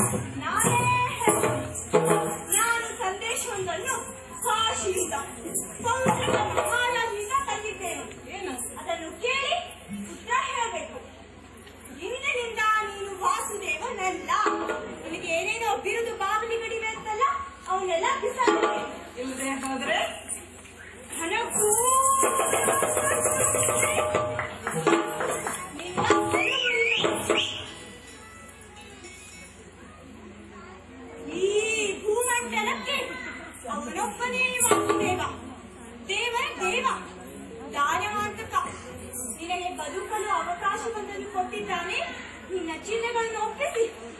ನಾನೇ ಹೇಳ್ತೀನಿ. ನಾನು ಸಂದೇಶವೊಂದನ್ನು ಕಾಶಿಯಿಂದ ಪವಿತ್ರ ಮಹಾರಾಜನಿಂದ ತಂದಿದ್ದೇನೆ ಏನು ಅದನ್ನು ಕೇಳಿ ಉತ್ತರ ಹೇಳಬೇಕು ಇಂದಿನಿಂದ ನೀನು ವಾಸುದೇವನಲ್ಲ ನಿನಗೆ ಏನೇನೋ ಬಿರುದು ಬಾಗಿಲಿಗಳಿವೆ ಅಂತಲ್ಲ ಅವನ್ನೆಲ್ಲ ಬಿಸಾಡಬೇಕು ಇಲ್ಲದೆ ಹೋದ್ರೆ ನನಗೂ ನಿನ್ನ ಬೆರಳುಗಳು. ಈ ಭೂಮಂಡಲಕ್ಕೆ ಅವನೊಬ್ಬನೇ ವಾಸುದೇವ ದೇವರ ದೇವ ದಾನವಾಂತಕ ನಿನಗೆ ಬದುಕಲು ಅವಕಾಶವೊಂದನ್ನು ಕೊಟ್ಟಿದ್ದಾನೆ ನಿನ್ನ ಚಿಹ್ನೆಗಳನ್ನು ಒಪ್ಪಿಸಿ